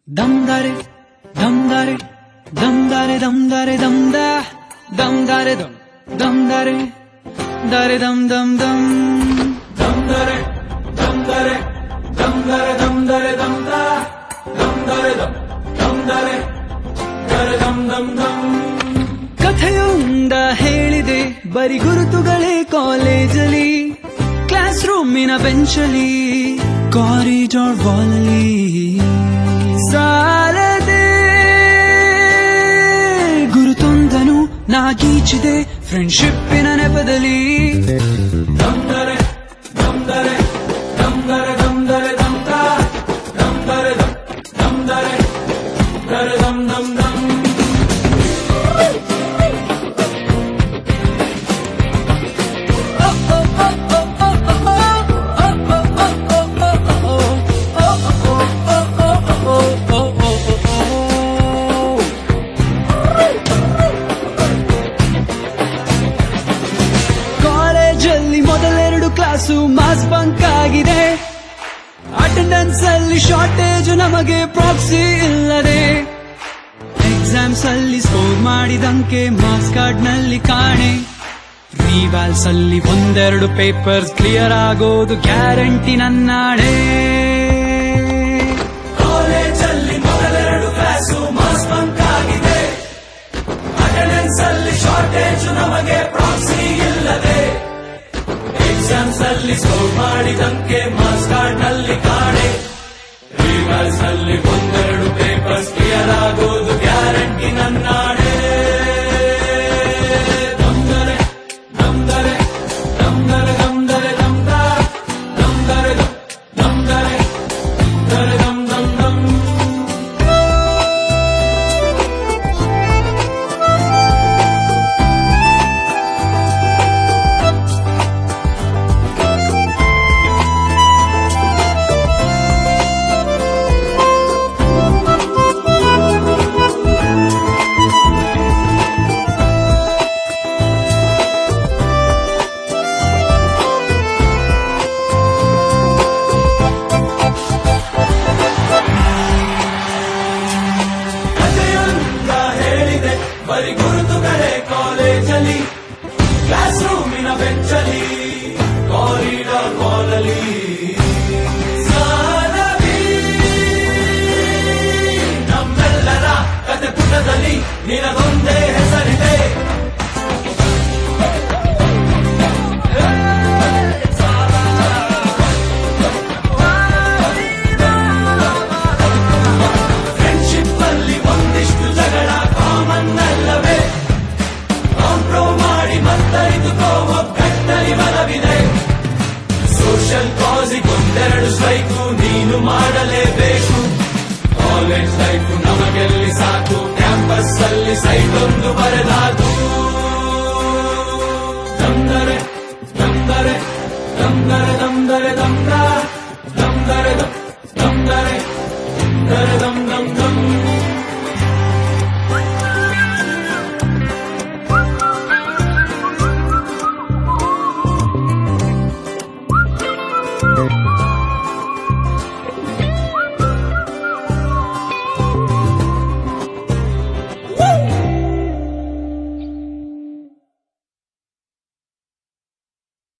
Damdare, damdare, damdare, damdare, damda, damdare, dam, damdare, dare, dam, dam, dam, damdare, damdare, damdare, damdare, damda, damdare, dam, damdare, dare, dam, dam, dam. ಕಥೆಯೊಂದ ಹೇಳಿದೆ ಬರಿ ಗುರುತುಗಳೇ ಕಾಲೇಜಲ್ಲಿ class ರೂಮಿನ ಬೆಂಚಲ್ಲಿ corridor ವಾಲಲ್ಲಿ ಸಾಲದೆ ಗುರುತೊಂದನು ನಾಗೀಚಿದೆ ಫ್ರೆಂಡ್ಶಿಪ್ಪಿನ ನೆಪದಲ್ಲಿ ದಮ್ದರೆ ದಮ್ದರೆ ದಮ್ದರೆ ದಮ್ದರೆ ದಮ್ದ ದಮ್ದರೆ ದಮ್ ದಮ್ದರೆ ದರೆ ದಮ್ ದಮ್ ದಮ್ ಕಾಲೇಜಲ್ಲಿ ಮೊದಲೆರಡು ಕ್ಲಾಸು ಮಾಸ್ ಬಂಕ್ ಆಗಿದೆ ಅಟೆಂಡೆನ್ಸ್ ಅಲ್ಲಿ ಶಾರ್ಟೇಜ್ ನಮಗೆ ಪ್ರಾಕ್ಸಿ ಇಲ್ಲದೆ ಎಕ್ಸಾಮ್ಸ್ ಅಲ್ಲಿ ಸ್ಕೋರ್ ಮಾಡಿದಂಕೆ ಮಾರ್ಕ್ಸ್ ಕಾರ್ಡ್ ನಲ್ಲಿ ಕಾಣೆ ರಿವಾಲ್ಸ್ ಅಲ್ಲಿ ಒಂದೆರಡು ಪೇಪರ್ಸ್ ಕ್ಲಿಯರ್ ಆಗೋದು ಗ್ಯಾರಂಟಿ ನನ್ನಾಡೆ ಕಾಲೇಜಲ್ಲಿ ಮೊದಲೆರಡು ಕ್ಲಾಸು ಮಾಸ್ ಬಂಕ್ ಆಗಿದೆ ಅಟೆಂಡೆನ್ಸ್ ಅಲ್ಲಿ ಶಾರ್ಟೇಜ್ ನಮಗೆ ಪ್ರಾಕ್ಸಿ ಇಲ್ಲದೆ ಎಕ್ಸಾಮ್ಸ್ ಅಲ್ಲಿ ಸ್ಕೋರ್ ಮಾಡಿದಂಕೆ ಮಾರ್ಕ್ಸ್ ಕಾರ್ಡ್ ನಲ್ಲಿ ಕಾಣೆ ರಿವರ್ಸ್ ಅಲ್ಲಿ ಒಂದೆರಡು ಪೇಪರ್ಸ್ ಕ್ಲಿಯರ್ ಆಗೋದು ಗ್ಯಾರಂಟಿ ನನ್ನಾಡೆ ದಮ್ದರೆ ದಮ್ದರೆ ದಮ್ದರೆ ದಮ್ದರೆ ದಮ್ದ ದಮ್ದರೆ ದಮ್ ದಮ್ದರೆ ದರೆ ದಮ್ ದಮ್ ದಮ್ ಕಥೆಯೊಂದ ಹೇಳಿದೆ ಬರಿ ಗುರುತುಗಳೇ ಕಾಲೇಜಲ್ಲಿ ಕ್ಲಾಸ್ ರೂಮಿನ ಬೆಂಚಲ್ಲಿ ಕಾರಿಡಾರ್ ಕಾಲಲ್ಲಿ ಸಾಲವಿ ನಮ್ಮೆಲ್ಲರ ಕತೆ ಪುಟದಲ್ಲಿ ನಿನಗೊಂದೇ ಹೆಸರಿದೆ ಫ್ರೆಂಡ್ಶಿಪ್ ಅಲ್ಲಿ ಒಂದಿಷ್ಟು ಜಗಳ ಕಾಮನ್ ಅಲ್ಲವೇ ಕಾಂಪ್ರೋ ಮಾಡಿ ಮತ್ತರಿದುಕೋ ಒಗ್ಗಟ್ಟಲ್ಲಿ ಬಲವಿದೆ ಸೋಷಿಯಲ್ ಕಾಸಿಗೊಂದೆರಡು ಸ್ಟ್ರೈಕು ನೀನು ಮಾಡಲೇಬೇಕು ಕಾಲೇಜ್ ಲೈಫ್ ನಮಗೆಲ್ಲಿ ಸಾಕು ಕ್ಯಾಂಪಸ್ ಅಲ್ಲಿ ಸೈಟ್ ಒಂದು ಬರೆದಾತು ದಮ್ದರೆ ದಮ್ದರೆ ದಮ್ದರೆ ದಮ್ದರೆ ದಮ್ದ ದಮ್ದರೆ ದಮ್ ದಮ್ದರೆ ದರೆ ದಮ್ ದಮ್ ದಮ್ Thank